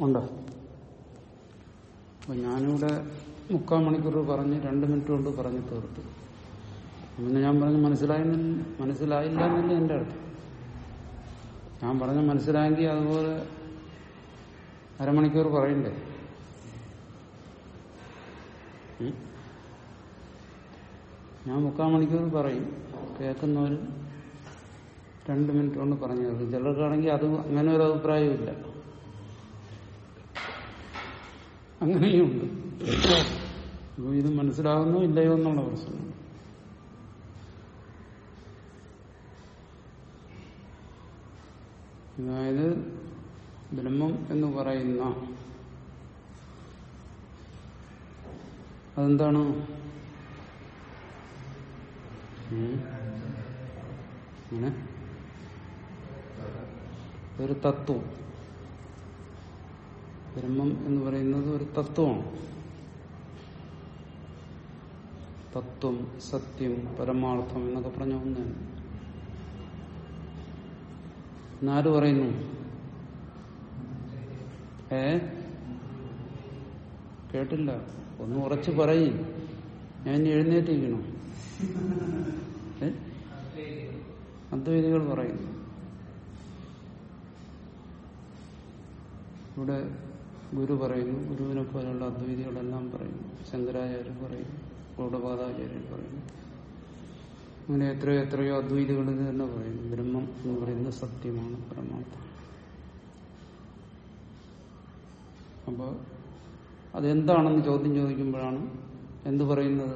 ഉണ്ടോ അപ്പൊ ഞാനിവിടെ മുക്കാൽ മണിക്കൂർ പറഞ്ഞ് രണ്ട് മിനിറ്റ് കൊണ്ട് പറഞ്ഞു തീർത്തു പിന്നെ ഞാൻ പറഞ്ഞ് മനസ്സിലായി മനസ്സിലായില്ല എന്നല്ലേ എന്റെ അർത്ഥം ഞാൻ പറഞ്ഞ മനസ്സിലായെങ്കിൽ അതുപോലെ അരമണിക്കൂർ പറയണ്ടേ ഉം? ഞാൻ മുക്കാൽ മണിക്കൂർ പറയും കേൾക്കുന്നവർ രണ്ട് മിനിറ്റ് കൊണ്ട് പറഞ്ഞു തീർക്കും ചിലർക്കാണെങ്കിൽ അത് അങ്ങനെ ഒരു അഭിപ്രായമില്ല അങ്ങനെയുണ്ട് അപ്പൊ ഇത് മനസ്സിലാകുന്നോ ഇല്ലയോ എന്നുള്ള പ്രശ്നമാണ് അതായത് ബ്രഹ്മം എന്ന് പറയുന്ന അതെന്താണ് ഉം? അങ്ങനെ ഒരു തത്വം ബ്രഹ്മം എന്ന് പറയുന്നത് ഒരു തത്വമാണ് തത്വം സത്യം പരമാർത്ഥം എന്നൊക്കെ പറഞ്ഞ ഒന്നാണ് എന്നാര് പറയുന്നു ഏ കേട്ടില്ല ഒന്ന് ഉറച്ചു പറയും ഞാൻ ഇനി എഴുന്നേറ്റിരിക്കണോ ഏ അദ്വൈതികൾ പറയുന്നു ഇവിടെ ഗുരു പറയുന്നു ഗുരുവിനെ പോലെയുള്ള അദ്വൈതികളെല്ലാം പറയുന്നു ശങ്കരാചാര്യർ പറയുന്നു ഗൗഡപാദാചാര്യർ പറയുന്നു അങ്ങനെ എത്രയോ എത്രയോ അദ്വൈതികൾ ഇത് തന്നെ പറയുന്നു ബ്രഹ്മം എന്ന് പറയുന്നത് സത്യമാണ് പരമാർത്ഥം അപ്പോൾ അതെന്താണെന്ന് ചോദ്യം ചോദിക്കുമ്പോഴാണ് എന്ത് പറയുന്നത്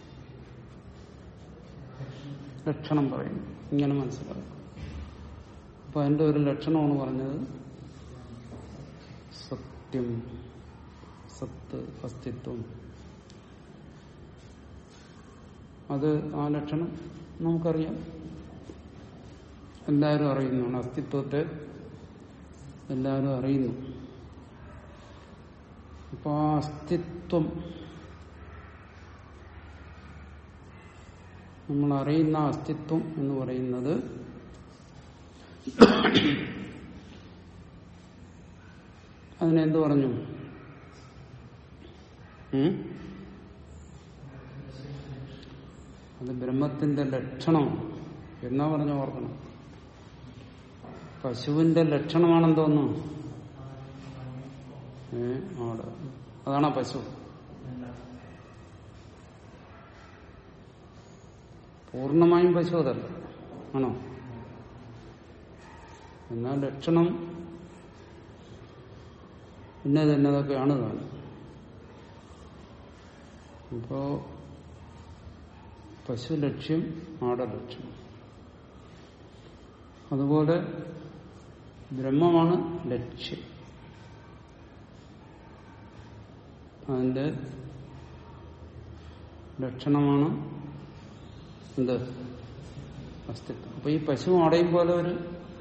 ലക്ഷണം പറയുന്നു ഇങ്ങനെ മനസ്സിലാക്കും അപ്പൊ അതിന്റെ ഒരു ലക്ഷണമാണ് പറഞ്ഞത് സത്യം സത്ത് അസ്തിത്വം അത് ആ ലക്ഷണം നമുക്കറിയാം എല്ലാവരും അറിയുന്നതാണ് അസ്തിത്വത്തെ എല്ലാവരും അറിയുന്നു അപ്പൊ ആ അസ്തിത്വം നമ്മൾ അറിയുന്ന അസ്തിത്വം എന്ന് പറയുന്നത് അതിനെന്ത് പറഞ്ഞു ഉം? അത് ബ്രഹ്മത്തിന്റെ ലക്ഷണമാണ് എന്നാ പറഞ്ഞ ഓർക്കണം പശുവിന്റെ ലക്ഷണമാണെന്തോന്നു ഏ ആട് അതാണോ പശു പൂർണ്ണമായും പശു അതല്ല ആണോ എന്നാൽ ലക്ഷണം ഇന്നത് എന്നതൊക്കെയാണ് താനും ഇപ്പോ പശു ലക്ഷ്യം ആട ലക്ഷ്യം അതുപോലെ ബ്രഹ്മമാണ് ലക്ഷ്യം അതിന്റെ ലക്ഷണമാണ് എന്ത് അസ്തിത്വം അപ്പൊ ഈ പശു ആടയും പോലെ ഒരു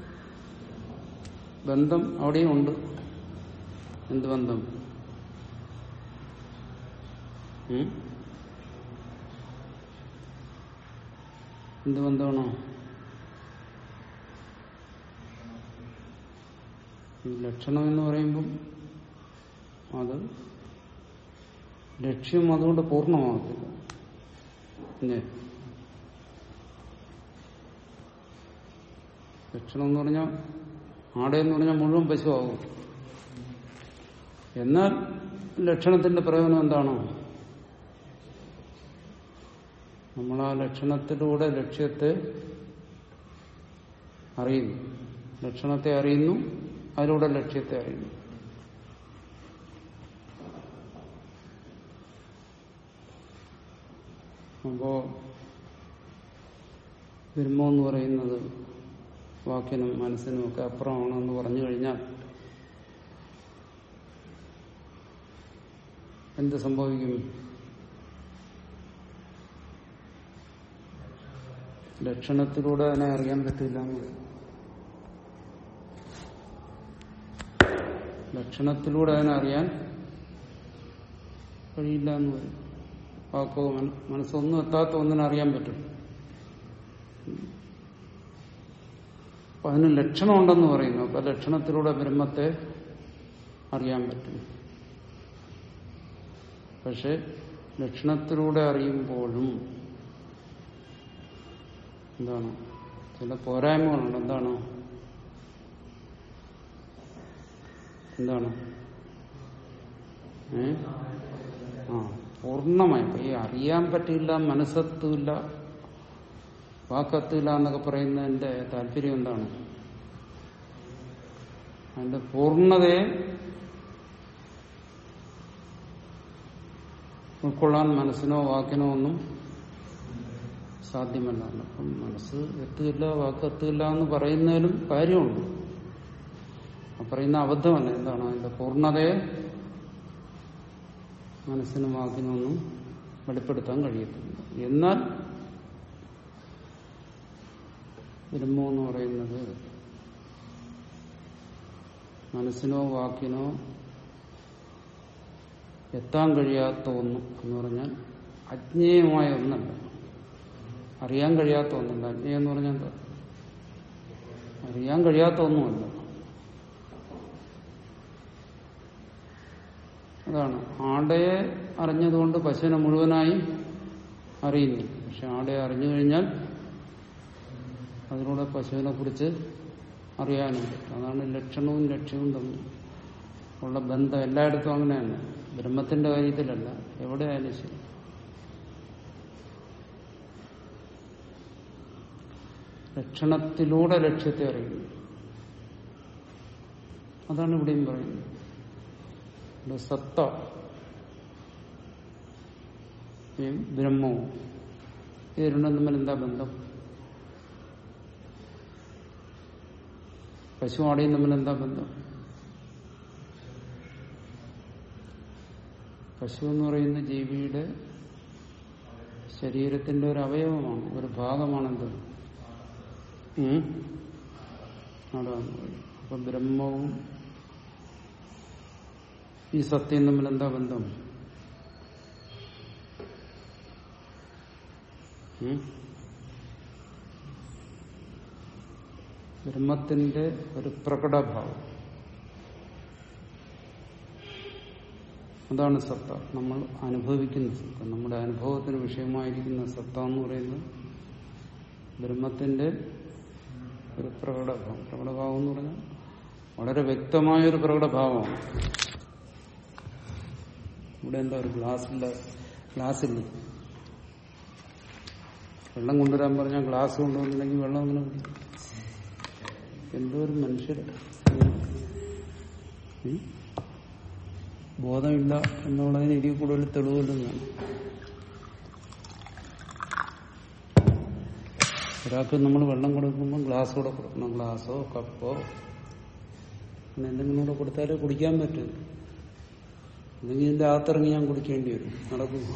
ബന്ധം അവിടെയും ഉണ്ട് എന്ത് ബന്ധം ഉം? എന്ത് ബന്ധമാണോ ഈ ലക്ഷണം എന്ന് പറയുമ്പം അത് ലക്ഷ്യം അതുകൊണ്ട് പൂർണ്ണമാകത്തില്ല ഇല്ലേ ലക്ഷണം എന്ന് പറഞ്ഞാൽ ആടെന്ന് പറഞ്ഞാൽ മുഴുവൻ പശുവാകും എന്നാൽ ലക്ഷണത്തിന്റെ പ്രയോജനം എന്താണോ നമ്മൾ ആ ലക്ഷണത്തിലൂടെ ലക്ഷ്യത്തെ അറിയുന്നു ലക്ഷണത്തെ അറിയുന്നു അതിലൂടെ ലക്ഷ്യത്തെ അറിയുന്നു അപ്പോ ബ്രഹ്മം എന്ന് പറയുന്നത് വാക്കിനും മനസ്സിനും ഒക്കെ അപ്പുറമാണെന്ന് പറഞ്ഞു കഴിഞ്ഞാൽ എന്ത് സംഭവിക്കും ലക്ഷണത്തിലൂടെ അതിനെ അറിയാൻ പറ്റില്ല എന്ന് പറയും. ലക്ഷണത്തിലൂടെ അതിനെ അറിയാൻ കഴിയില്ല എന്ന് പറയും വാക്കോ മന- മനസ്സൊന്നും എത്താത്ത ഒന്നിനെ അറിയാൻ പറ്റും അപ്പൊ അതിന് ലക്ഷണമുണ്ടെന്ന് പറയുന്നു അപ്പൊ ലക്ഷണത്തിലൂടെ ബ്രഹ്മത്തെ അറിയാൻ പറ്റും പക്ഷെ ലക്ഷണത്തിലൂടെ അറിയുമ്പോഴും എന്താണ് ചില പോരായ്മകളുണ്ട് എന്താണ് എന്താണ് ഏ ആ പൂർണ്ണമായി ഇപ്പൊ ഈ അറിയാൻ പറ്റില്ല മനസ്സെത്തില്ല വാക്കെത്തില്ല എന്നൊക്കെ പറയുന്നതിന്റെ താല്പര്യം എന്താണ് അതിന്റെ പൂർണ്ണതയെ ഉൾക്കൊള്ളാൻ മനസ്സിനോ വാക്കിനോ ഒന്നും സാധ്യമല്ല അപ്പം മനസ്സ് എത്തില്ല വാക്ക് എത്തില്ല എന്ന് പറയുന്നതിലും കാര്യമുണ്ട് ആ പറയുന്ന അബദ്ധമല്ല എന്താണ് അതിന്റെ പൂർണ്ണതയെ മനസ്സിനും വാക്കിനും ഒന്നും വെളിപ്പെടുത്താൻ കഴിയത്തില്ല എന്നാൽ ബ്രഹ്മം എന്ന് പറയുന്നത് മനസ്സിനോ വാക്കിനോ എത്താൻ കഴിയാത്ത ഒന്ന് എന്ന് പറഞ്ഞാൽ അജ്ഞേയമായ ഒന്നല്ല അറിയാൻ കഴിയാത്ത ഒന്നല്ല അജ്ഞേയം എന്ന് പറഞ്ഞാൽ എന്താ അറിയാൻ കഴിയാത്ത ഒന്നുമല്ല അതാണ് ആടയെ അറിഞ്ഞതുകൊണ്ട് പശുവിനെ മുഴുവനായി അറിയുന്നു പക്ഷെ ആടയെ അറിഞ്ഞു കഴിഞ്ഞാൽ അതിലൂടെ പശുവിനെ കുറിച്ച് അറിയാനും പറ്റും അതാണ് ലക്ഷണവും ലക്ഷ്യവും തമ്മിൽ ഉള്ള ബന്ധം എല്ലായിടത്തും അങ്ങനെയാണ് ബ്രഹ്മത്തിന്റെ കാര്യത്തിലല്ല എവിടെയായാലും ശരി ലക്ഷണത്തിലൂടെ ലക്ഷ്യത്തെ അറിയുന്നു അതാണ് ഇവിടെയും പറയുന്നത് ഇവിടെ സത്ത ഈ ബ്രഹ്മവും ഇത് രണ്ടും തമ്മിൽ എന്താ ബന്ധം പശു ആടയും തമ്മിൽ എന്താ ബന്ധം പശു എന്ന് പറയുന്ന ജീവിയുടെ ശരീരത്തിന്റെ ഒരു അവയവമാണ് ഒരു ഭാഗമാണെന്ത് ഉം? അതാണ് അപ്പൊ ബ്രഹ്മവും ഈ സത്യം തമ്മിൽ എന്താ ബന്ധം ഉം? ബ്രഹ്മത്തിന്റെ ഒരു പ്രകടഭാവം അതാണ് സത്ത നമ്മൾ അനുഭവിക്കുന്ന സത്ത നമ്മുടെ അനുഭവത്തിന് വിഷയമായിരിക്കുന്ന സത്ത എന്ന് പറയുന്നത് ബ്രഹ്മത്തിന്റെ ഒരു പ്രകടഭാവം പ്രകടഭാവം എന്ന് പറഞ്ഞാൽ വളരെ വ്യക്തമായൊരു പ്രകടഭാവമാണ് ഇവിടെ എന്താ ഒരു ഗ്ലാസ്സില്ല ഗ്ലാസ്സില്ല വെള്ളം കൊണ്ടുവരാൻ പറഞ്ഞാൽ ഗ്ലാസ് കൊണ്ടുവന്നില്ലെങ്കിൽ വെള്ളം അങ്ങനെ കുടിക്കും. എന്തോ ഒരു മനുഷ്യർ ബോധമില്ല എന്നുള്ളതിന് ഇതിൽ കൂടുതൽ തെളിവുകളും വേണം ഒരാൾക്ക് നമ്മൾ വെള്ളം കൊടുക്കുമ്പോൾ ഗ്ലാസ് കൂടെ കൊടുക്കണം ഗ്ലാസോ കപ്പോ അങ്ങനെ എന്തെങ്കിലും കൂടെ കൊടുത്താലേ കുടിക്കാൻ പറ്റൂ അല്ലെങ്കിൽ ഇതിന്റെ അകത്തിറങ്ങി ഞാൻ കുടിക്കേണ്ടി വരും നടക്കുക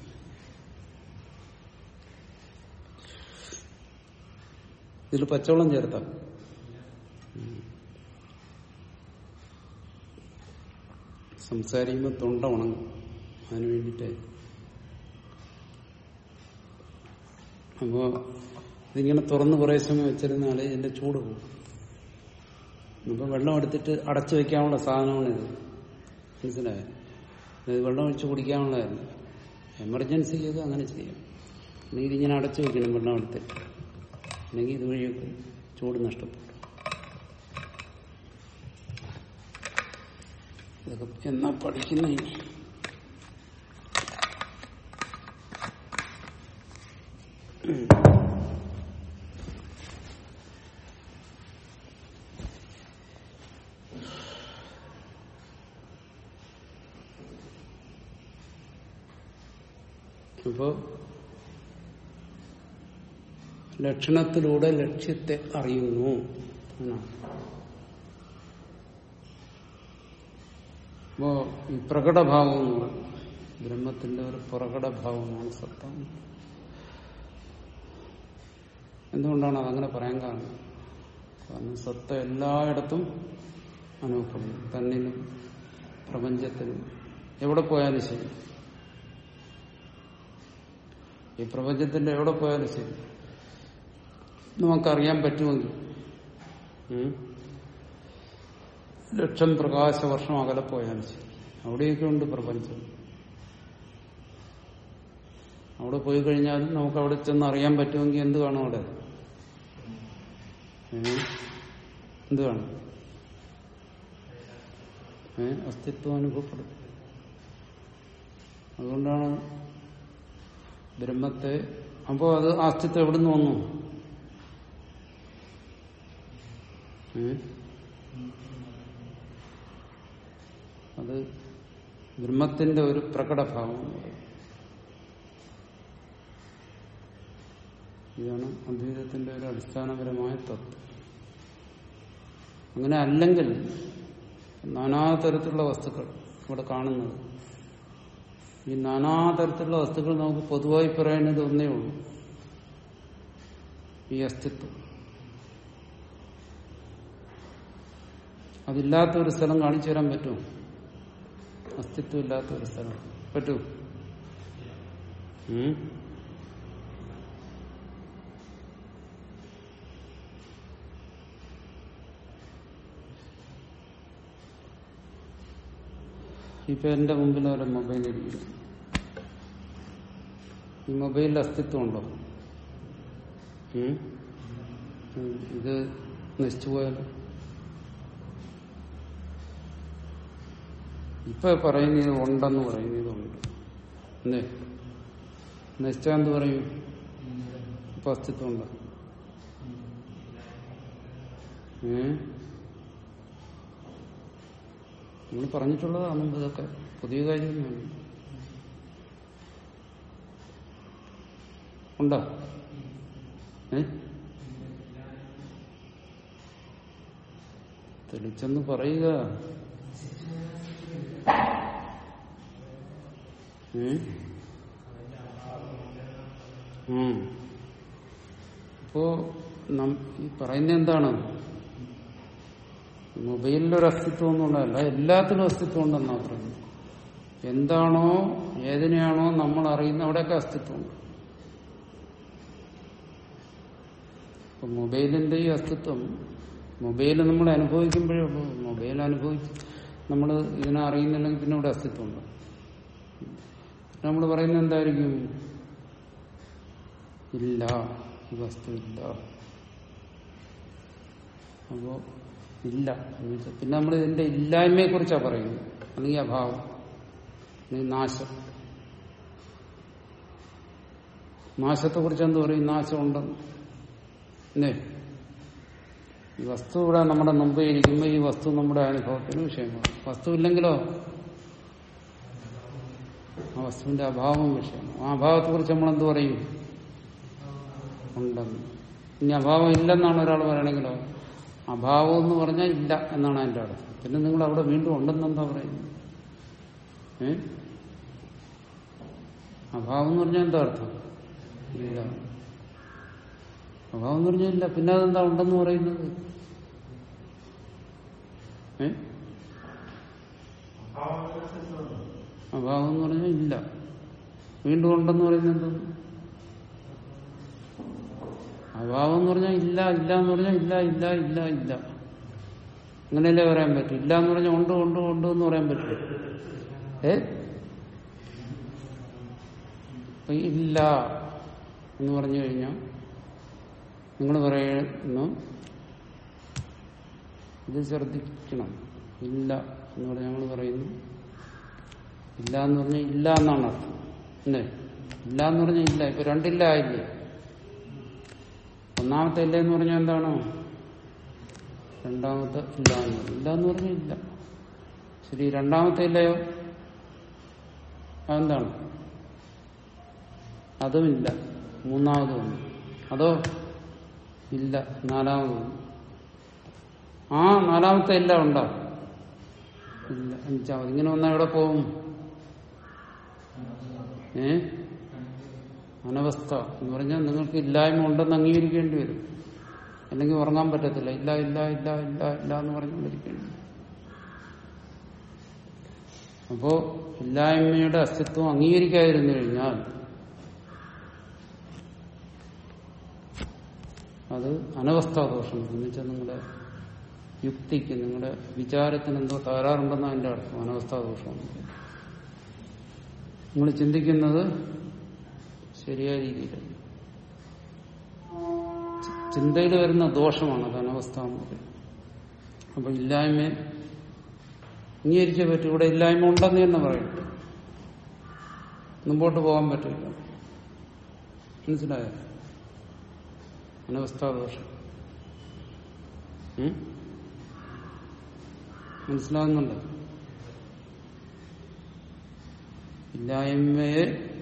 ഇതിൽ പച്ചവെള്ളം ചേർത്താം സംസാരിക്കുമ്പോൾ തൊണ്ട ഉണങ്ങും അതിനു വേണ്ടിയിട്ട് അപ്പോ ഇതിങ്ങനെ തുറന്ന് കുറേ സമയം വെച്ചിരുന്നാല് ഇതിന്റെ ചൂട് പോകും അപ്പൊ വെള്ളം എടുത്തിട്ട് അടച്ചു വെക്കാനുള്ള സാധനമാണിത് മനസ്സിലായോ ഇത് വെള്ളം ഒഴിച്ച് കുടിക്കാനുള്ളതല്ല എമർജൻസിക്ക് ഇത് അങ്ങനെ ചെയ്യാം അല്ലെങ്കിൽ ഇതിങ്ങനെ അടച്ചു വെക്കണം വെള്ളം എടുത്തിട്ട് അല്ലെങ്കിൽ ഇതുവഴിയൊക്കെ ചൂട് നഷ്ടപ്പെടും ഇതൊക്കെ എന്നാ പഠിക്കുന്ന ഇനി അപ്പോ ലക്ഷണത്തിലൂടെ ലക്ഷ്യത്തെ അറിയുന്നു എന്നാണ് അപ്പോ ഈ പ്രകടഭാവം എന്ന് പറയുന്നത് ബ്രഹ്മത്തിന്റെ ഒരു പ്രകടഭാവമാണ് സത്യം എന്തുകൊണ്ടാണ് അതങ്ങനെ പറയാൻ കാരണം കാരണം സത്ത എല്ലായിടത്തും അനുഭവപ്പെടുന്നു തന്നിലും പ്രപഞ്ചത്തിലും എവിടെ പോയാലും ശരി ഈ പ്രപഞ്ചത്തിന്റെ എവിടെ പോയാലും ശരി നമുക്കറിയാൻ പറ്റുമെങ്കിൽ ഉം, ലക്ഷം പ്രകാശവർഷം അകലെ പോയാൽ ശരി അവിടെയൊക്കെ ഉണ്ട് പ്രപഞ്ചം അവിടെ പോയി കഴിഞ്ഞാലും നമുക്ക് അവിടെ ചെന്ന് അറിയാൻ പറ്റുമെങ്കിൽ എന്ത് കാണും അവിടെ ഏ? എന്ത് കാണും ഏ അസ്തിത്വം അനുഭവപ്പെടും അതുകൊണ്ടാണ് ബ്രഹ്മത്തെ അപ്പോ അത് ആ അസ്തിത്വം എവിടുന്ന് വന്നു ഏ? അത് ബ്രഹ്മത്തിന്റെ ഒരു പ്രകടഭാവം എന്ന് പറയും. ഇതാണ് അദ്വൈതത്തിന്റെ ഒരു അടിസ്ഥാനപരമായ തത്വം അങ്ങനെ അല്ലെങ്കിൽ നാനാതരത്തിലുള്ള വസ്തുക്കൾ ഇവിടെ കാണുന്നത് ഈ നാനാതരത്തിലുള്ള വസ്തുക്കൾ നമുക്ക് പൊതുവായി പറയുന്നത് ഒന്നേ ഉള്ളൂ ഈ അസ്തിത്വം അതില്ലാത്ത ഒരു സ്ഥലം കാണിച്ചു തരാൻ പറ്റുമോ അസ്തിത്വം ഇല്ലാത്ത ഒരു സ്ഥലം പറ്റൂ ഉം? ഇപ്പൊ എന്റെ മുമ്പിൽ ഒരു മൊബൈൽ ഇരിക്കുന്നു ഈ മൊബൈലിൽ അസ്തിത്വം ഉണ്ടോ ഉം? ഉം. ഇത് നശിച്ചു പോയാലോ ഇപ്പൊ പറയുന്നത് ഉണ്ടെന്ന് പറയുന്നത് ഉണ്ട് എന്തേ നശിച്ചാ എന്ത് പറയും ഇപ്പൊ അസ്തിത്വം ഉണ്ടോ ഏ നമ്മൾ പറഞ്ഞിട്ടുള്ളതാണ് മുമ്പ് ഇതൊക്കെ പുതിയ കാര്യമൊന്നുമല്ല ഉണ്ടോ ഏ തെളിച്ചെന്ന് പറയുക ഏ? ഉം. അപ്പോ നം- ഈ പറയുന്ന എന്താണ് മൊബൈലിലൊരു അസ്തിത്വം എന്നുള്ളതല്ല എല്ലാത്തിലും അസ്തിത്വം ഉണ്ടെന്നാ പറയുന്നത് എന്താണോ ഏതിനെയാണോ നമ്മൾ അറിയുന്ന അവിടെയൊക്കെ അസ്തിത്വമുണ്ട് അപ്പൊ മൊബൈലിന്റെ ഈ അസ്തിത്വം മൊബൈൽ നമ്മൾ അനുഭവിക്കുമ്പോഴേ ഉള്ളൂ മൊബൈൽ അനുഭവിച്ച് നമ്മൾ ഇതിനെ അറിയുന്നില്ലെങ്കിൽ പിന്നെ ഇവിടെ അസ്തിത്വമുണ്ട് നമ്മൾ പറയുന്നത് എന്തായിരിക്കും ഇല്ല ഈ വസ്തു ഇല്ല അപ്പോ ഇല്ല എന്ന് വെച്ചാൽ പിന്നെ നമ്മൾ ഇതിന്റെ ഇല്ലായ്മയെ കുറിച്ചാണ് പറയുന്നത് അല്ലെങ്കിൽ അഭാവം അല്ലെങ്കിൽ നാശം നാശത്തെ കുറിച്ച് എന്ത് പറയും നാശം ഉണ്ടെന്ന് അല്ലേ ഈ വസ്തു ഇവിടെ നമ്മുടെ മുമ്പേ ഇരിക്കുമ്പോൾ ഈ വസ്തു നമ്മുടെ അനുഭവത്തിന് വിഷയമാണ് വസ്തു ഇല്ലെങ്കിലോ ആ വസ്തുവിന്റെ അഭാവം വിഷയമാണ് ആ അഭാവത്തെ കുറിച്ച് നമ്മൾ എന്ത് പറയും ഉണ്ടെന്ന് ഇനി അഭാവം ഇല്ലെന്നാണ് ഒരാൾ പറയണെങ്കിലോ അഭാവം എന്ന് പറഞ്ഞാൽ ഇല്ല എന്നാണ് അതിന്റെ അർത്ഥം പിന്നെ നിങ്ങൾ അവിടെ വീണ്ടും ഉണ്ടെന്ന് എന്താ പറയുന്നത് ഏ അഭാവം എന്ന് പറഞ്ഞാൽ എന്താ അർത്ഥം ഇല്ല അഭാവം എന്ന് പറഞ്ഞാൽ ഇല്ല പിന്നെ അതെന്താ ഉണ്ടെന്ന് പറയുന്നത് ഏ അഭാവം എന്ന് പറഞ്ഞാൽ ഇല്ല വീണ്ടും ഉണ്ടെന്ന് പറയുന്നത് എന്തോന്നു അഭാവം എന്ന് പറഞ്ഞാൽ ഇല്ല ഇല്ല എന്ന് പറഞ്ഞാൽ ഇല്ല ഇല്ല ഇല്ല ഇല്ല അങ്ങനെയല്ലേ പറയാൻ പറ്റും ഇല്ല എന്ന് പറഞ്ഞാൽ ഉണ്ട് ഉണ്ട് ഉണ്ട് എന്ന് പറയാൻ പറ്റും ഏ അപ്പൊ ഈ ഇല്ല എന്ന് പറഞ്ഞു കഴിഞ്ഞാൽ നിങ്ങൾ പറയുന്നു ഇത് ശ്രദ്ധിക്കണം ഇല്ല എന്ന് പറഞ്ഞാൽ ഞങ്ങൾ പറയുന്നു ഇല്ല എന്ന് പറഞ്ഞാൽ ഇല്ല എന്നാണ് അർത്ഥം അല്ലേ ഇല്ല എന്ന് പറഞ്ഞാൽ ഇല്ല ഇപ്പൊ രണ്ടില്ല ആയില്ലേ ഒന്നാമത്തെ ഇല്ല എന്ന് പറഞ്ഞാൽ എന്താണ് രണ്ടാമത്തെ ഇല്ല എന്ന് പറഞ്ഞു ഇല്ല എന്ന് പറഞ്ഞാൽ ഇല്ല ശരി രണ്ടാമത്തെ ഇല്ലയോ അതെന്താണ് അതുമില്ല മൂന്നാമതുമുണ്ട് അതോ ഇല്ല നാലാമതുണ്ട് ആ നാലാമത്തെ ഇല്ല ഉണ്ടോ ഇല്ല അഞ്ചാമത് ഇങ്ങനെ വന്നാൽ എവിടെ പോകും ഏ അനവസ്ഥ എന്ന് പറഞ്ഞാൽ നിങ്ങൾക്ക് ഇല്ലായ്മ ഉണ്ടെന്ന് അംഗീകരിക്കേണ്ടി വരും അല്ലെങ്കിൽ ഉറങ്ങാൻ പറ്റത്തില്ല ഇല്ല ഇല്ല ഇല്ല ഇല്ല ഇല്ല എന്ന് പറഞ്ഞുകൊണ്ടിരിക്കേണ്ടി വരും അപ്പോ ഇല്ലായ്മയുടെ അസ്തിത്വം അംഗീകരിക്കാതിരുന്നു കഴിഞ്ഞാൽ അത് അനവസ്ഥാദോഷം എന്ന് വെച്ചാൽ നിങ്ങളുടെ യുക്തിക്ക് നിങ്ങളുടെ വിചാരത്തിന് എന്തോ തകരാറുണ്ടെന്ന് അതിന്റെ അർത്ഥം അനവസ്ഥാദോഷമാണ് നിങ്ങൾ ചിന്തിക്കുന്നത് ശരിയായ രീതിയിലല്ല ചിന്തയിൽ വരുന്ന ദോഷമാണ് അത് അനവസ്ഥ എന്ന് പറയുന്നത് അപ്പൊ ഇല്ലായ്മ അംഗീകരിച്ചേ പറ്റും ഇവിടെ ഇല്ലായ്മ ഉണ്ടെന്ന് തന്നെ പറയും മുമ്പോട്ട് പോകാൻ പറ്റില്ല മനസ്സിലായോ അനവസ്ഥാദോഷം ഉം? മനസ്സിലാകുന്നുണ്ട് ഇല്ലായ്മയെ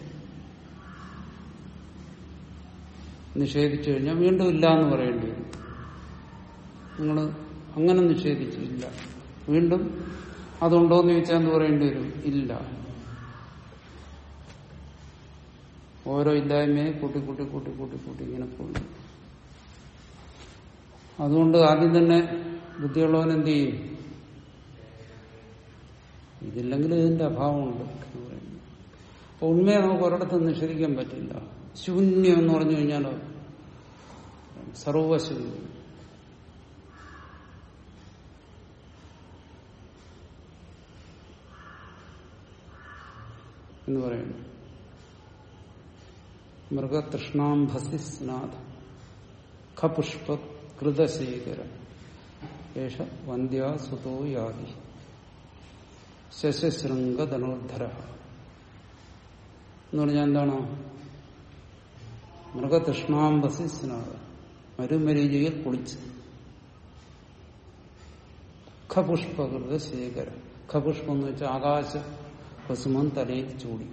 നിഷേധിച്ചു കഴിഞ്ഞാൽ വീണ്ടും ഇല്ല എന്ന് പറയേണ്ടി വരും നിങ്ങൾ അങ്ങനെ നിഷേധിച്ചു ഇല്ല വീണ്ടും അതുണ്ടോ എന്ന് ചോദിച്ചാൽ എന്ത് പറയേണ്ടി വരും ഇല്ല ഓരോ ഇല്ലായ്മയെ കൂട്ടി കൂട്ടി കൂട്ടി കൂട്ടി കൂട്ടി ഇങ്ങനെ പോകുന്നു അതുകൊണ്ട് ആദ്യം തന്നെ ബുദ്ധിയുള്ളവൻ എന്ത് ചെയ്യും ഇതില്ലെങ്കിൽ ഇതിന്റെ അഭാവമുണ്ട് എന്ന് പറയുന്നു അപ്പൊ ഉണ്മയെ നമുക്ക് ഒരിടത്തും നിഷേധിക്കാൻ പറ്റില്ല ശൂന്യം എന്ന് പറഞ്ഞു കഴിഞ്ഞാലോ സർവശൂന്യം എന്ന് പറയുന്നു മൃഗതൃഷ്ണാംഭസി സ്നാഥ ഖപുഷ്പ കൃതശേഖര ഏഷ വന്ധ്യാസുതോ യാതി ശശശൃംഗധനോദ്ധര എന്ന് പറഞ്ഞാൽ എന്താണ് മൃഗതൃഷ്ണാംബസി സ്നാഥ മരുമരീചിയിൽ കുളിച്ച് ഖപുഷ്പകൃത ശേഖര ഖപുഷ്പം എന്ന് വെച്ചാൽ ആകാശ കുസുമം തലയിൽ ചൂടി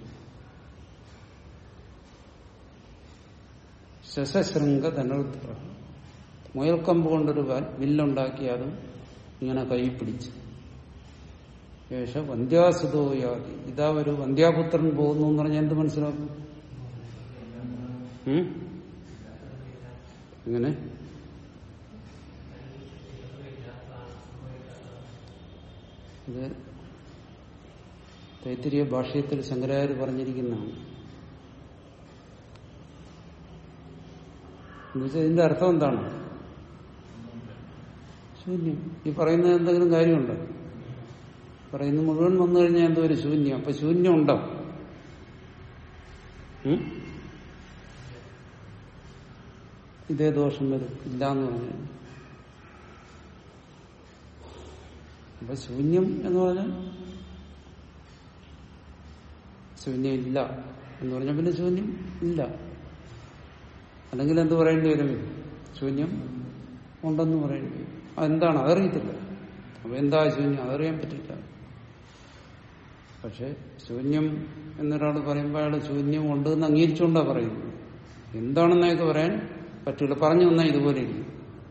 ശശശൃംഗ ധനുർദ്ധര മുയൽക്കമ്പ് കൊണ്ടൊരു വ- വില്ലുണ്ടാക്കി അതും ഇങ്ങനെ കൈ പിടിച്ച് ശേഷ വന്ധ്യാസുതോ യാതി ഇതാ ഒരു വന്ധ്യാപുത്രൻ പോകുന്നു എന്ന് പറഞ്ഞാൽ എന്ത് മനസ്സിലാക്കും ഉം? എങ്ങനെ ഇത് തൈത്തിരിയ ഭാഷയത്തിൽ ശങ്കരാചാര്യ പറഞ്ഞിരിക്കുന്നതാണ് എന്നുവെച്ചാൽ ഇതിന്റെ അർത്ഥം എന്താണ് ശൂന്യം ഈ പറയുന്നത് എന്തെങ്കിലും കാര്യമുണ്ടോ പറയുന്ന മുഴുവൻ വന്നു കഴിഞ്ഞാൽ എന്തോ ഒരു ശൂന്യം അപ്പൊ ശൂന്യം ഉണ്ടോ ഉം? ഇതേ ദോഷം വരും ഇല്ല എന്ന് പറഞ്ഞു അപ്പൊ ശൂന്യം എന്ന് പറഞ്ഞാൽ ശൂന്യം ഇല്ല എന്ന് പറഞ്ഞാൽ പിന്നെ ശൂന്യം ഇല്ല അല്ലെങ്കിൽ എന്ത് പറയേണ്ടി വരും ശൂന്യം ഉണ്ടെന്ന് പറയേണ്ടി വരും അതെന്താണ് അതറിയത്തില്ല അപ്പൊ എന്താ ശൂന്യം അതറിയാൻ പറ്റില്ല പക്ഷെ ശൂന്യം എന്നൊരാൾ പറയുമ്പോൾ അയാൾ ശൂന്യം ഉണ്ട് എന്ന് അംഗീകരിച്ചുകൊണ്ടാ പറയുന്നത് എന്താണെന്ന് അയാൾക്ക് പറയാൻ പറ്റില്ല പറഞ്ഞു വന്നാൽ ഇതുപോലെ ഇരിക്കും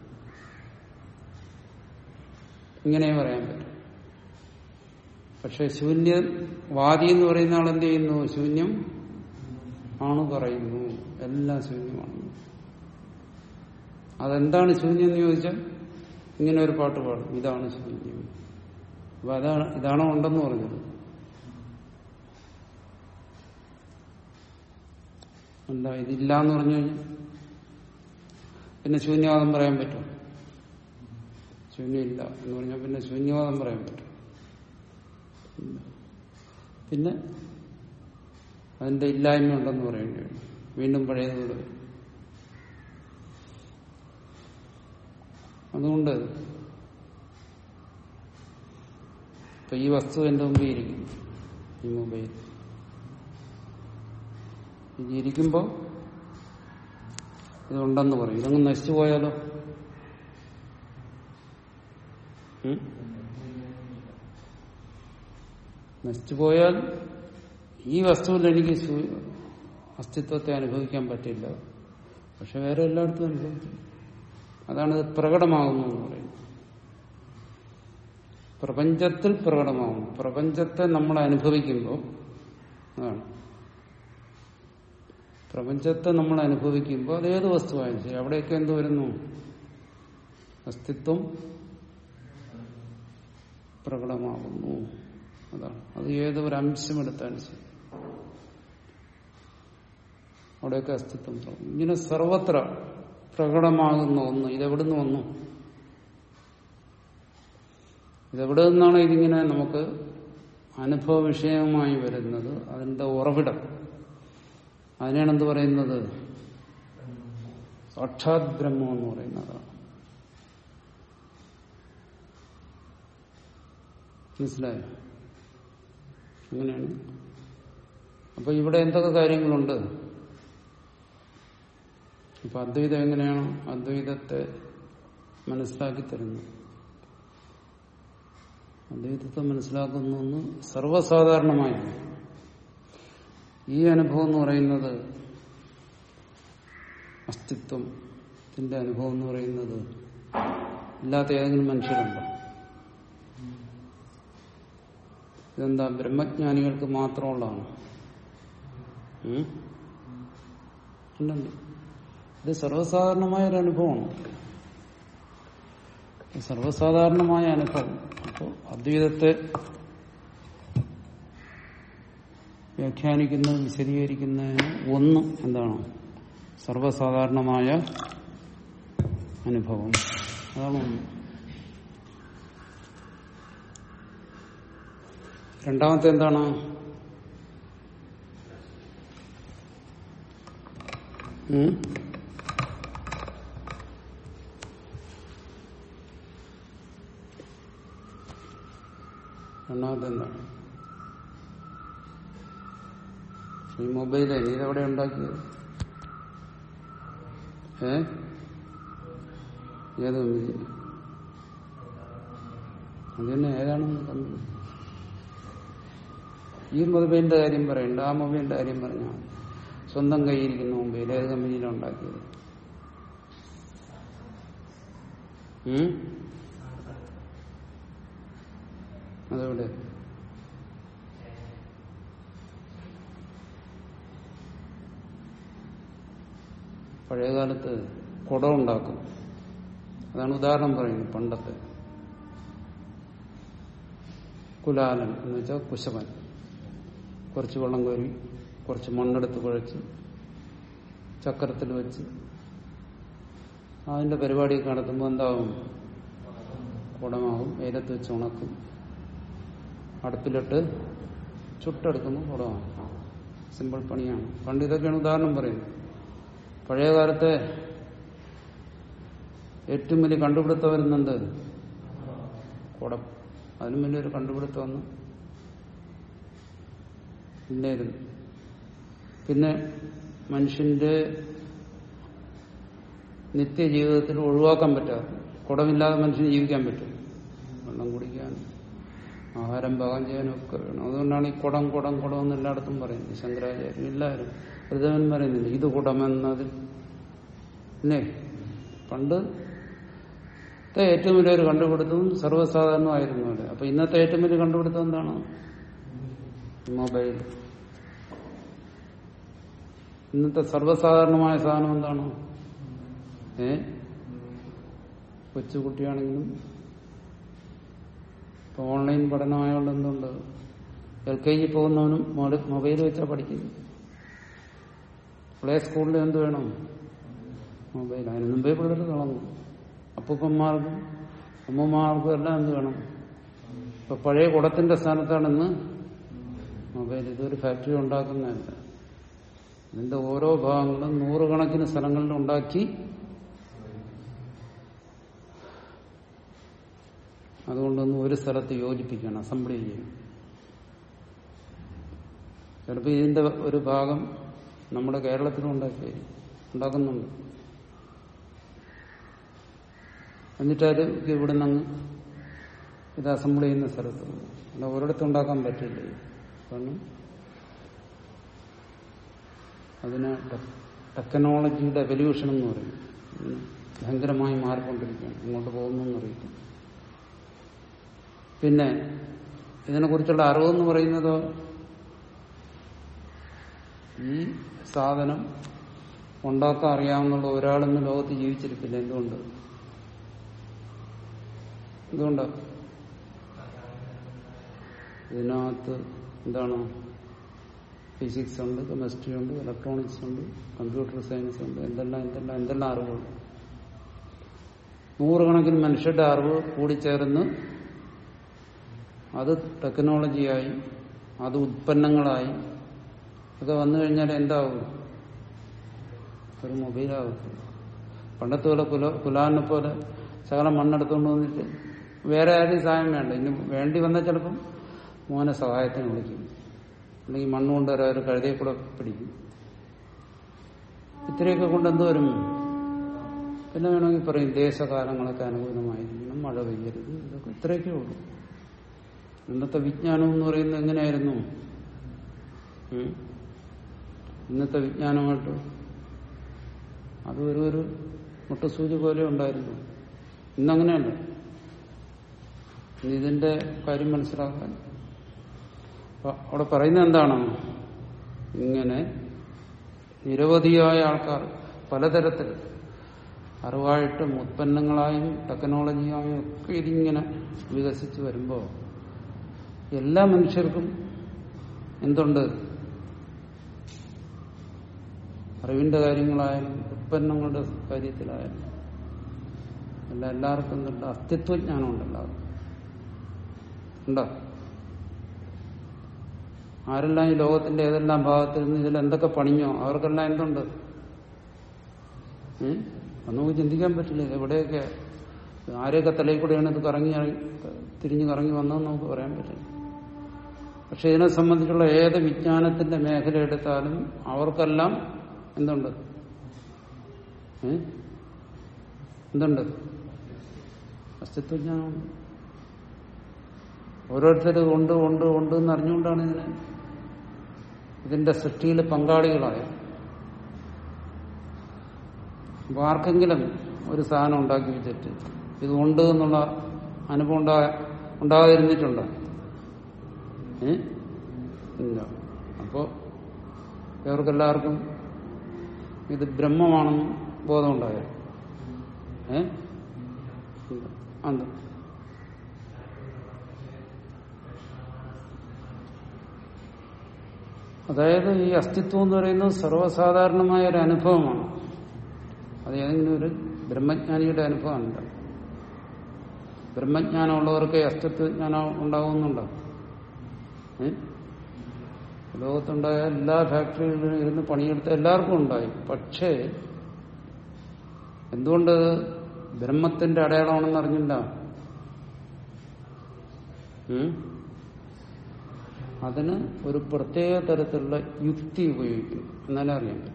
ഇങ്ങനെ പറയാൻ പറ്റും പക്ഷെ ശൂന്യം വാദി എന്ന് പറയുന്ന ആൾ എന്ത് ചെയ്യുന്നു ശൂന്യം ആണ് പറയുന്നു എല്ലാം ശൂന്യമാണ് അതെന്താണ് ശൂന്യം എന്ന് ചോദിച്ചാൽ ഇങ്ങനെ ഒരു പാട്ട് പാടും ഇതാണ് ശൂന്യം അപ്പൊ അതാണ് ഇതാണോ ഉണ്ടെന്ന് പറഞ്ഞത് എന്താ ഇതില്ല എന്ന് പറഞ്ഞു കഴിഞ്ഞാൽ പിന്നെ ശൂന്യവാദം പറയാൻ പറ്റും ശൂന്യമില്ല എന്ന് പറഞ്ഞാൽ പിന്നെ ശൂന്യവാദം പറയാൻ പറ്റും ഇല്ല. പിന്നെ അതിന്റെ ഇല്ലായ്മ ഉണ്ടെന്ന് പറയേണ്ടി വരും വീണ്ടും പഴയതുപോലെ വരും അതുകൊണ്ട് ഇപ്പൊ ഈ വസ്തു എന്റെ മുമ്പിൽ ഇരിക്കുന്നു ഈ മൊബൈൽ ഇത് ഇരിക്കുമ്പോ ഇതുണ്ടെന്ന് പറയും ഇതങ്ങ് നശിച്ചു പോയാലോ ഉം? നശിച്ചു പോയാൽ ഈ വസ്തുവിൽ എനിക്ക് സു- അസ്തിത്വത്തെ അനുഭവിക്കാൻ പറ്റില്ല പക്ഷെ വേറെ എല്ലായിടത്തും അനുഭവിക്കും അതാണ് ഇത് പ്രകടമാകുന്നു എന്ന് പറയുന്നത് പ്രപഞ്ചത്തിൽ പ്രകടമാകുന്നു പ്രപഞ്ചത്തെ നമ്മൾ അനുഭവിക്കുമ്പോൾ അതാണ് പ്രപഞ്ചത്തെ നമ്മൾ അനുഭവിക്കുമ്പോൾ അത് ഏത് വസ്തുവായാലും ശരി അവിടെയൊക്കെ എന്ത് വരുന്നു അസ്തിത്വം പ്രകടമാകുന്നു അതാണ് അത് ഏതൊരു അംശം എടുത്താലും ശരി അവിടെയൊക്കെ അസ്തിത്വം പ്രകടം ഇങ്ങനെ സർവത്ര പ്രകടമാകുന്ന ഒന്ന് ഇതെവിടുന്ന് വന്നു ഇതെവിടെ നിന്നാണ് ഇതിങ്ങനെ നമുക്ക് അനുഭവ വിഷയമായി വരുന്നത് അതിന്റെ ഉറവിടം അതിനെയാണ് എന്ത് പറയുന്നത് സാക്ഷാത് ബ്രഹ്മം എന്ന് പറയുന്നതാണ് മനസ്സിലായോ അങ്ങനെയാണ് അപ്പൊ ഇവിടെ എന്തൊക്കെ കാര്യങ്ങളുണ്ട് ഇപ്പൊ അദ്വൈതം എങ്ങനെയാണ് അദ്വൈതത്തെ മനസ്സിലാക്കി തരുന്നത് അദ്വൈതത്തെ മനസ്സിലാക്കുന്നു സർവ്വസാധാരണമായി ഈ അനുഭവം എന്ന് പറയുന്നത് അസ്തിത്വത്തിന്റെ അനുഭവം എന്ന് പറയുന്നത് ഇല്ലാത്ത ഏതെങ്കിലും മനുഷ്യരുണ്ടോ ഇതെന്താ ബ്രഹ്മജ്ഞാനികൾക്ക് മാത്രമുള്ളതാണ് ഉം? ഉണ്ടുണ്ട്. ഇത് സർവ്വസാധാരണമായ ഒരു അനുഭവമാണ് ഇത് സർവ്വസാധാരണമായ അനുഭവം അപ്പോൾ അദ്വൈതത്തെ വ്യാഖ്യാനിക്കുന്ന വിശദീകരിക്കുന്നതിന് ഒന്ന് എന്താണ് സർവ്വസാധാരണമായ അനുഭവം അതാണ് ഒന്ന് രണ്ടാമത്തെ എന്താണ് ഉം? രണ്ടാമത്തെ എന്താണ് ഈ മൊബൈല് നീ ഇതെവിടെ ഉണ്ടാക്കിയത് ഏ ഏത് കമ്പനി അത് തന്നെ ഏതാണെന്ന് കമ്പനി ഈ മൊബൈലിന്റെ കാര്യം പറയണ്ട ആ മൊബൈലിന്റെ കാര്യം പറഞ്ഞാൽ സ്വന്തം കയ്യിരിക്കുന്ന മൊബൈൽ ഏത് കമ്പനിയിലാണ് ഉണ്ടാക്കിയത് ഉം? അതെവിടെ പഴയകാലത്ത് കുടം ഉണ്ടാക്കും അതാണ് ഉദാഹരണം പറയുന്നത് പണ്ടത്തെ കുലാലൻ എന്ന് വെച്ചാൽ കുശവൻ കുറച്ച് വെള്ളം കോരി കുറച്ച് മണ്ണെടുത്ത് കുഴച്ച് ചക്രത്തിൽ വെച്ച് അതിന്റെ പരിപാടിയൊക്കെ നടത്തുമ്പോൾ എന്താവും കുടമാവും വെയിലത്ത് വെച്ച് ഉണക്കും അടുപ്പിലിട്ട് ചുട്ടെടുക്കുമ്പോൾ കുടമാവും സിമ്പിൾ പണിയാണ് പണ്ട് ഇതൊക്കെയാണ് ഉദാഹരണം പറയുന്നത് പഴയ കാലത്തെ ഏറ്റവും വലിയ കണ്ടുപിടുത്തം വരുന്നുണ്ട് കുടം അതിനും വലിയൊരു കണ്ടുപിടുത്തം വന്നു ഇല്ലായിരുന്നു പിന്നെ മനുഷ്യന്റെ നിത്യജീവിതത്തിൽ ഒഴിവാക്കാൻ പറ്റാതെ കുടമില്ലാതെ മനുഷ്യന് ജീവിക്കാൻ പറ്റും വെള്ളം കുടിക്കാൻ ആഹാരം പാകം ചെയ്യാനും ഒക്കെ വേണം അതുകൊണ്ടാണ് ഈ കുടം കുടം കുടം എന്ന് എല്ലായിടത്തും പറയുന്നത് ശങ്കരാചാര്യം എല്ലാവരും ഹൃദയൻ പറയുന്നില്ല ഇത് കുടമെന്നതിൽ അല്ലേ പണ്ട് ഇന്നത്തെ ഏറ്റവും വലിയൊരു കണ്ടുപിടുത്തവും സർവ്വസാധാരണമായിരുന്നു അവിടെ അപ്പൊ ഇന്നത്തെ ഏറ്റവും വലിയ കണ്ടുപിടുത്തം എന്താണ് മൊബൈൽ ഇന്നത്തെ സർവ്വസാധാരണമായ സാധനം എന്താണ് ഏ കൊച്ചുകുട്ടിയാണെങ്കിലും ഇപ്പൊ ഓൺലൈൻ പഠനമായോണ്ട് എന്തുണ്ട് എൽ കെ ജി പോകുന്നവനും മൊബൈൽ വെച്ചാ പഠിക്കുന്നത് പ്ലേ സ്കൂളിൽ എന്ത് വേണം മൊബൈൽ അതിന് മുമ്പേ പിള്ളേർ കളഞ്ഞു അപ്പൂപ്പന്മാർക്കും അമ്മമാർക്കും എല്ലാം എന്ത് വേണം ഇപ്പൊ പഴയ കുടത്തിന്റെ സ്ഥാനത്താണെന്ന് മൊബൈൽ ഇതൊരു ഫാക്ടറി ഉണ്ടാക്കുന്നതല്ല ഇതിന്റെ ഓരോ ഭാഗങ്ങളും നൂറുകണക്കിന് സ്ഥലങ്ങളിൽ ഉണ്ടാക്കി അതുകൊണ്ടൊന്നും ഒരു സ്ഥലത്ത് യോജിപ്പിക്കണം അസംബ്ലി ചെയ്യണം ചിലപ്പോൾ ഇതിന്റെ ഒരു ഭാഗം നമ്മുടെ കേരളത്തിലും ഉണ്ടാക്കി ഉണ്ടാക്കുന്നുണ്ട് എന്നിട്ട് അത് ഇവിടെ നിന്ന് ഇത് അസംബിൾ ചെയ്യുന്ന സ്ഥലത്ത് അല്ല ഒരിടത്തും ഉണ്ടാക്കാൻ പറ്റില്ല കാരണം അതിന് ടെക്നോളജിയുടെ എവല്യൂഷൻ എന്ന് പറയും ഇങ്ങനെ ഭയങ്കരമായി മാറിക്കൊണ്ടിരിക്കുകയാണ് ഇങ്ങോട്ട് പോകുന്നു എന്നറിയില്ല പിന്നെ ഇതിനെക്കുറിച്ചുള്ള അറിവെന്ന് പറയുന്നത് ഈ സാധനം ഉണ്ടാക്കാൻ അറിയാവുന്നുള്ള ഒരാളെന്ന് ലോകത്ത് ജീവിച്ചിരിക്കില്ല എന്തുകൊണ്ട് എന്തുകൊണ്ട് ഇതിനകത്ത് എന്താണ് ഫിസിക്സ് ഉണ്ട് കെമിസ്ട്രി ഉണ്ട് ഇലക്ട്രോണിക്സ് ഉണ്ട് കമ്പ്യൂട്ടർ സയൻസ് ഉണ്ട് എന്തെല്ലാം എന്തെല്ലാം എന്തെല്ലാം അറിവുണ്ട് നൂറുകണക്കിന് മനുഷ്യരുടെ അറിവ് കൂടിച്ചേർന്ന് അത് ടെക്നോളജിയായി അത് ഉത്പന്നങ്ങളായി ഒക്കെ വന്നു കഴിഞ്ഞാൽ എന്താവും ഒരു മൊബൈലാവും പണ്ടത്തെ പോലെ കുല കുലാലിനെ പോലെ ശകലം മണ്ണെടുത്തുകൊണ്ട് വന്നിട്ട് വേറെ ആരും സഹായം വേണ്ട ഇനി വേണ്ടി വന്നാൽ ചിലപ്പം മോനെ സഹായത്തിന് വിളിക്കും അല്ലെങ്കിൽ മണ്ണ് കൊണ്ടുവരാൻ ഒരു കഴുതയെ കൂടെ പിടിക്കും ഇത്രയൊക്കെ കൊണ്ട് എന്ത് വരും പിന്നെ വേണമെങ്കിൽ പറയും ദേശകാലങ്ങളൊക്കെ അനുകൂലമായിരിക്കണം മഴ പെയ്യരുത് ഇതൊക്കെ ഇത്രയൊക്കെ ഉള്ളൂ ഇന്നത്തെ വിജ്ഞാനം എന്ന് പറയുന്നത് എങ്ങനെയായിരുന്നു ഉം? ഇന്നത്തെ വിജ്ഞാനമായിട്ട് അത് ഒരു ഒരു മുട്ടസൂചി പോലെ ഉണ്ടായിരുന്നു ഇന്നങ്ങനെയല്ല ഇനി ഇതിന്റെ കാര്യം മനസ്സിലാക്കാൻ അപ്പൊ അവിടെ പറയുന്നത് എന്താണ് ഇങ്ങനെ നിരവധിയായ ആൾക്കാർ പലതരത്തിൽ അറിവായിട്ടും ഉത്പന്നങ്ങളായും ടെക്നോളജിയായും ഒക്കെ ഇതിങ്ങനെ വികസിച്ച് വരുമ്പോൾ എല്ലാ മനുഷ്യർക്കും എന്തുണ്ട് അറിവിന്റെ കാര്യങ്ങളായാലും ഉത്പന്നങ്ങളുടെ കാര്യത്തിലായാലും എല്ലാം എല്ലാവർക്കും എന്തുണ്ട് അസ്തിത്വജ്ഞാനം ഉണ്ടല്ലോ ഉണ്ടോ ആരെല്ലാം ഈ ലോകത്തിന്റെ ഏതെല്ലാം ഭാഗത്തിൽ നിന്ന് ഇതിൽ എന്തൊക്കെ പണിഞ്ഞോ അവർക്കെല്ലാം എന്തുണ്ട് ഉം? അത് നമുക്ക് ചിന്തിക്കാൻ പറ്റില്ല ഇത് എവിടെയൊക്കെ ആരെയൊക്കെ തലയിൽ കൂടെയാണ് ഇത് കറങ്ങി ഇറങ്ങി തിരിഞ്ഞു കറങ്ങി വന്നതെന്ന് നമുക്ക് പറയാൻ പറ്റില്ല പക്ഷെ ഇതിനെ സംബന്ധിച്ചുള്ള ഏത് വിജ്ഞാനത്തിന്റെ മേഖല എടുത്താലും അവർക്കെല്ലാം എന്തുണ്ട് ഏ? എന്തുണ്ട് അസ്തിത്വജ്ഞാനമുണ്ട് ഓരോരുത്തർ ഉണ്ട് ഉണ്ട് ഉണ്ട് എന്ന് അറിഞ്ഞുകൊണ്ടാണ് ഇതിനെ ഇതിന്റെ സൃഷ്ടിയിൽ പങ്കാളികളായത് അപ്പൊ ആർക്കെങ്കിലും ഒരു സാധനം ഉണ്ടാക്കി വെച്ചിട്ട് ഇത് ഉണ്ട് എന്നുള്ള അനുഭവം ഉണ്ടാ ഉണ്ടാകാതിരുന്നിട്ടുണ്ടോ ഏ ഇല്ല അപ്പോ ഇവർക്കെല്ലാവർക്കും ഇത് ബ്രഹ്മമാണെന്ന് ബോധമുണ്ടായോ ഏ ഇല്ല. അന്ത് അതായത് ഈ അസ്തിത്വം എന്ന് പറയുന്നത് സർവ്വസാധാരണമായ ഒരു അനുഭവമാണ് അത് ഏതെങ്കിലും ഒരു ബ്രഹ്മജ്ഞാനിയുടെ അനുഭവമല്ല ബ്രഹ്മജ്ഞാനമുള്ളവർക്ക് അസ്തിത്വജ്ഞാനം ഉണ്ടാകുന്നുണ്ടോ ഏ? ലോകത്തുണ്ടായ എല്ലാ ഫാക്ടറികളിലും ഇരുന്ന് പണിയെടുത്ത എല്ലാവർക്കും ഉണ്ടായി പക്ഷേ എന്തുകൊണ്ട് ബ്രഹ്മത്തിന്റെ അടയാളമാണെന്ന് അറിഞ്ഞില്ല ഉം? അതിന് ഒരു പ്രത്യേക തരത്തിലുള്ള യുക്തി ഉപയോഗിക്കുന്നു എന്നാലേ അറിയാൻ പറ്റും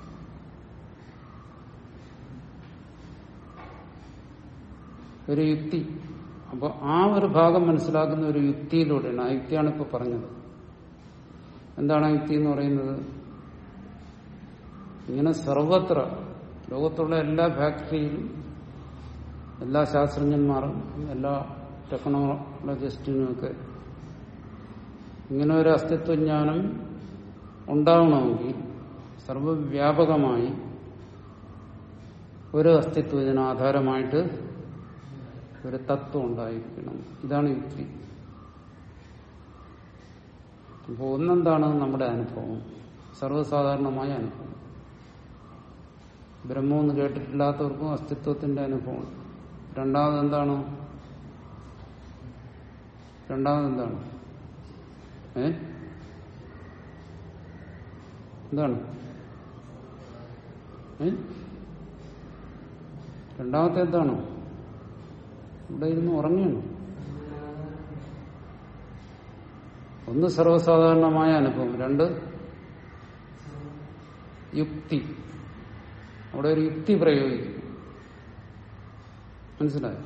ഒരു യുക്തി അപ്പോൾ ആ ഒരു ഭാഗം മനസ്സിലാക്കുന്ന ഒരു യുക്തിയിലൂടെയാണ് ആ യുക്തിയാണ് ഇപ്പൊ പറഞ്ഞത് എന്താണ് ആ യുക്തി എന്ന് പറയുന്നത് ഇങ്ങനെ സർവത്ര ലോകത്തുള്ള എല്ലാ ഫാക്ടറിയിലും എല്ലാ ശാസ്ത്രജ്ഞന്മാരും എല്ലാ ടെക്നോളജിസ്റ്റിനുമൊക്കെ ഇങ്ങനെ ഒരു അസ്തിത്വജ്ഞാനം ഉണ്ടാവണമെങ്കിൽ സർവവ്യാപകമായി ഒരു അസ്തിത്വം ഇതിന് ആധാരമായിട്ട് ഒരു തത്വം ഉണ്ടായിരിക്കണം ഇതാണ് യുക്തി അപ്പോൾ ഒന്നെന്താണ് നമ്മുടെ അനുഭവം സർവ്വസാധാരണമായ അനുഭവം ബ്രഹ്മമെന്ന് കേട്ടിട്ടില്ലാത്തവർക്കും അസ്തിത്വത്തിന്റെ അനുഭവം രണ്ടാമത് എന്താണ് രണ്ടാമത് എന്താണ് ഏ എന്താണ് ഏ രണ്ടാമത്തെ എന്താണോ ഇവിടെ ഇരുന്ന് ഉറങ്ങിയാണ് ഒന്ന് സർവ്വസാധാരണമായ അനുഭവം രണ്ട് യുക്തി അവിടെ ഒരു യുക്തി പ്രയോഗിക്കും മനസ്സിലായോ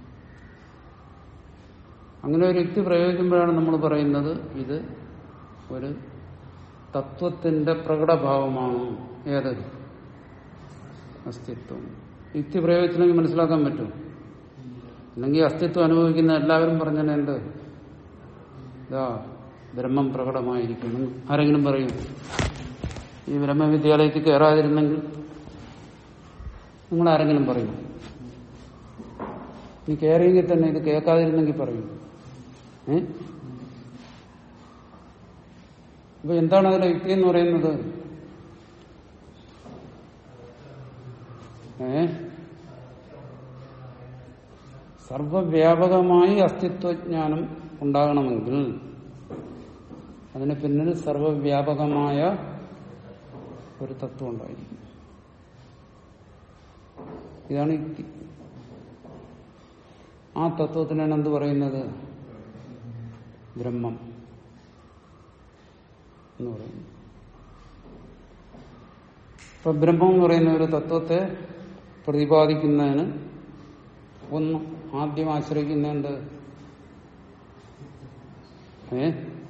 അങ്ങനെ ഒരു യുക്തി പ്രയോഗിക്കുമ്പോഴാണ് നമ്മൾ പറയുന്നത് ഇത് ഒരു തത്വത്തിന്റെ പ്രകടഭാവമാണ് ഏത് അസ്തിത്വം യുക്തി പ്രയോഗിച്ചില്ലെങ്കിൽ മനസ്സിലാക്കാൻ പറ്റും അല്ലെങ്കിൽ അസ്തിത്വം അനുഭവിക്കുന്ന എല്ലാവരും പറഞ്ഞാൽ എന്ത് ഇതാ ബ്രഹ്മം പ്രകടമായിരിക്കുന്നു ആരെങ്കിലും പറയും ഈ ബ്രഹ്മവിദ്യാലയത്തിൽ കയറാതിരുന്നെങ്കിൽ നിങ്ങൾ ആരെങ്കിലും പറയും നീ കയറിയെങ്കിൽ തന്നെ ഇത് കേൾക്കാതിരുന്നെങ്കിൽ പറയും ഏ അപ്പൊ എന്താണ് അതിലെ യുക്തി എന്ന് പറയുന്നത് ഏ സർവവ്യാപകമായി അസ്തിത്വജ്ഞാനം ഉണ്ടാകണമെങ്കിൽ അതിന് പിന്നിൽ സർവവ്യാപകമായ ഒരു തത്വം ഉണ്ടായിരിക്കും ഇതാണ് യുക്തി ആ തത്വത്തിനാണ് എന്ത് പറയുന്നത് ബ്രഹ്മം എന്ന് പറയുന്നു ഇപ്പൊ ബ്രഹ്മം എന്ന് പറയുന്ന ഒരു തത്വത്തെ പ്രതിപാദിക്കുന്നതിന് ഒന്ന് ആദ്യം ആശ്രയിക്കുന്നുണ്ട് ഏ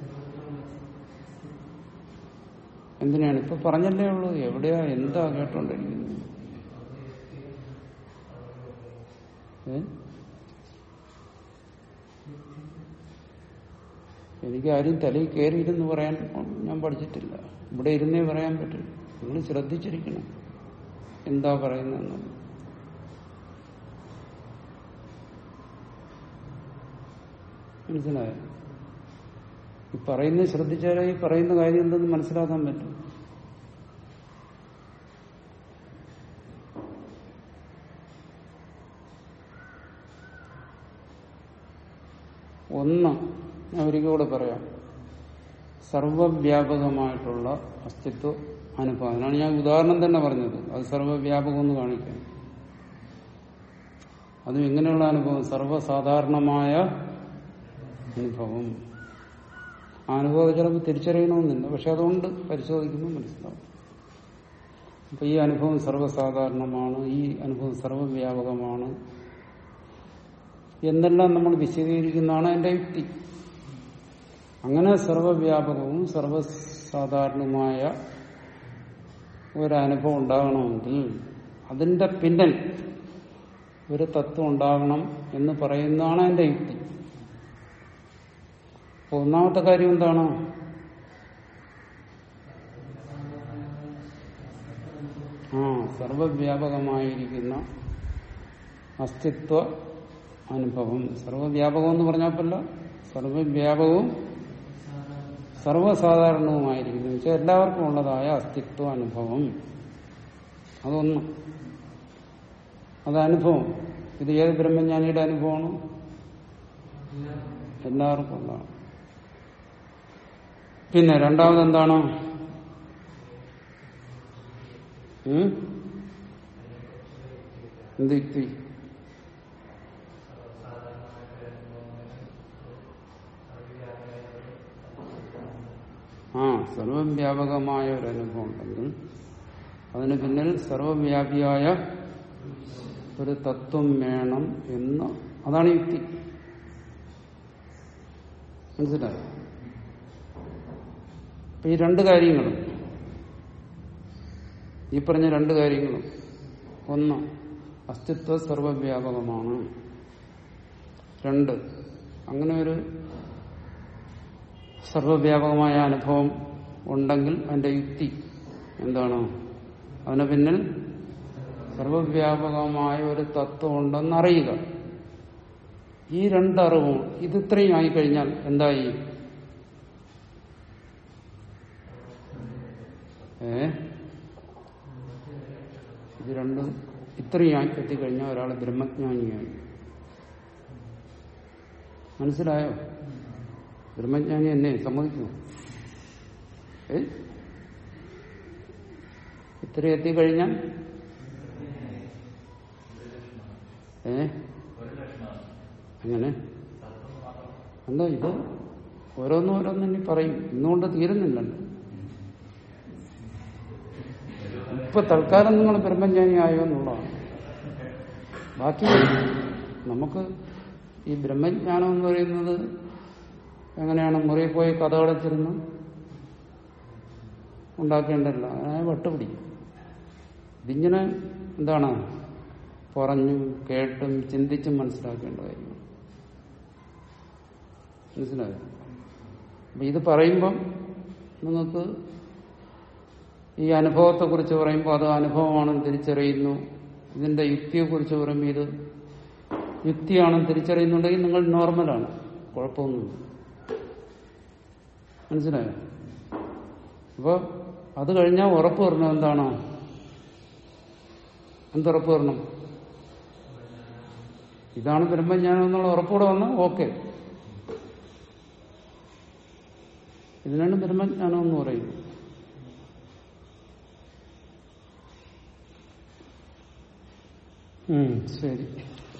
എന്തിനാണ് ഇപ്പൊ പറഞ്ഞല്ലേ ഉള്ളൂ എവിടെയാ എന്താ കേട്ടോണ്ടിരിക്കുന്നത് ഏ എനിക്ക് ആരും തലയിൽ കയറിയിരുന്ന് പറയാൻ ഞാൻ പഠിച്ചിട്ടില്ല ഇവിടെ ഇരുന്നേ പറയാൻ പറ്റും നിങ്ങൾ ശ്രദ്ധിച്ചിരിക്കണം എന്താ പറയുന്നതെന്നുള്ളത് മനസ്സിലായോ ഈ പറയുന്നത് ശ്രദ്ധിച്ചാലേ ഈ പറയുന്ന കാര്യം എന്തെന്ന് മനസ്സിലാക്കാൻ പറ്റും ഒന്ന് ഞാൻ ഒരിക്കൽ കൂടെ പറയാം സർവവ്യാപകമായിട്ടുള്ള അസ്തിത്വ അനുഭവം അതിനാണ് ഞാൻ ഉദാഹരണം തന്നെ പറഞ്ഞത് അത് സർവവ്യാപകം എന്ന് കാണിക്കാൻ അതും എങ്ങനെയുള്ള അനുഭവം സർവ്വസാധാരണമായ അനുഭവം ആ അനുഭവം ചിലപ്പോൾ തിരിച്ചറിയണമെന്നില്ല പക്ഷെ അതുകൊണ്ട് പരിശോധിക്കുമ്പോൾ മനസ്സിലാവും അപ്പൊ ഈ അനുഭവം സർവ്വസാധാരണമാണ് ഈ അനുഭവം സർവ്വവ്യാപകമാണ് എന്നെല്ലാം നമ്മൾ വിശദീകരിക്കുന്നതാണ് എന്റെ യുക്തി അങ്ങനെ സർവവ്യാപകവും സർവസാധാരണവുമായ ഒരനുഭവം ഉണ്ടാകണമെങ്കിൽ അതിന്റെ പിന്നിൽ ഒരു തത്വം ഉണ്ടാകണം എന്ന് പറയുന്നതാണ് എന്റെ യുക്തി അപ്പൊ ഒന്നാമത്തെ കാര്യം എന്താണ് ആ സർവവ്യാപകമായിരിക്കുന്ന അസ്തിത്വ അനുഭവം സർവവ്യാപകം എന്ന് പറഞ്ഞാൽ സർവവ്യാപകവും സർവ്വസാധാരണവുമായിരിക്കുന്നു വെച്ചാൽ എല്ലാവർക്കും ഉള്ളതായ അസ്തിത്വ അനുഭവം അതൊന്ന് അത് അനുഭവം ഇത് ഏത് ബ്രഹ്മജ്ഞാനിയുടെ അനുഭവമാണ് എല്ലാവർക്കും ഉള്ളതാണ് പിന്നെ രണ്ടാമത് എന്താണ് ഉം? എന്ത് യുക്തി ആ സർവവ്യാപകമായ ഒരു അനുഭവം ഉണ്ടെങ്കിൽ അതിന് പിന്നിൽ സർവവ്യാപിയായ ഒരു തത്വം വേണം എന്ന് അതാണ് യുക്തി മനസ്സിലായോ അപ്പൊ ഈ രണ്ട് കാര്യങ്ങളും ഈ പറഞ്ഞ രണ്ട് കാര്യങ്ങളും ഒന്ന് അസ്തിത്വ സർവവ്യാപകമാണ് രണ്ട് അങ്ങനെ ഒരു സർവവ്യാപകമായ അനുഭവം ഉണ്ടെങ്കിൽ അതിന്റെ യുക്തി എന്താണ് അതിന് പിന്നിൽ സർവവ്യാപകമായ ഒരു തത്വം ഉണ്ടെന്ന് അറിയുക ഈ രണ്ടറിവും ഇത് ഇത്രയും ആയിക്കഴിഞ്ഞാൽ എന്തായി ഏ ഇത് രണ്ടും ഇത്രയും ആയി എത്തിക്കഴിഞ്ഞാൽ ഒരാൾ ബ്രഹ്മജ്ഞാനിയായി മനസ്സിലായോ ബ്രഹ്മജ്ഞാനി എന്നെ സമ്മതിക്കുമോ ഏ ഇത്ര എത്തിക്കഴിഞ്ഞാൽ ഏ അങ്ങനെ എന്താ ഇത് ഓരോന്നും ഓരോന്നും ഇനി പറയും ഇന്നുകൊണ്ട് തീരുന്നില്ലല്ലോ ഇപ്പൊ തൽക്കാലം നിങ്ങൾ ബ്രഹ്മജ്ഞാനി ആയോ എന്നുള്ളതാണ് ബാക്കി നമുക്ക് ഈ ബ്രഹ്മജ്ഞാനം എന്ന് പറയുന്നത് എങ്ങനെയാണ് മുറിയിൽ പോയി കഥ അടച്ചിരുന്ന് ഉണ്ടാക്കേണ്ടല്ല അതിനെ വട്ടുപിടിക്കും ഇതിങ്ങനെ എന്താണ് പറഞ്ഞും കേട്ടും ചിന്തിച്ചും മനസ്സിലാക്കേണ്ട കാര്യമാണ് മനസ്സിലായോ അപ്പൊ ഇത് പറയുമ്പം നിങ്ങൾക്ക് ഈ അനുഭവത്തെക്കുറിച്ച് പറയുമ്പോൾ അത് അനുഭവമാണെന്ന് തിരിച്ചറിയുന്നു ഇതിന്റെ യുക്തിയെക്കുറിച്ച് പറയുമ്പോൾ ഇത് യുക്തിയാണെന്ന് തിരിച്ചറിയുന്നുണ്ടെങ്കിൽ നിങ്ങൾ നോർമലാണ് കുഴപ്പമൊന്നുമില്ല മനസ്സിലായോ അപ്പോൾ അത് കഴിഞ്ഞാൽ ഉറപ്പ് വരണം എന്താണ് എന്തുറപ്പ് വരണം ഇതാണ് ബ്രഹ്മജ്ഞാനം എന്നുള്ള ഉറപ്പോടെ വന്നാൽ ഓക്കെ ഇതിനാണ് ബ്രഹ്മജ്ഞാനം എന്ന് പറയുന്നത് ഉം, ശരി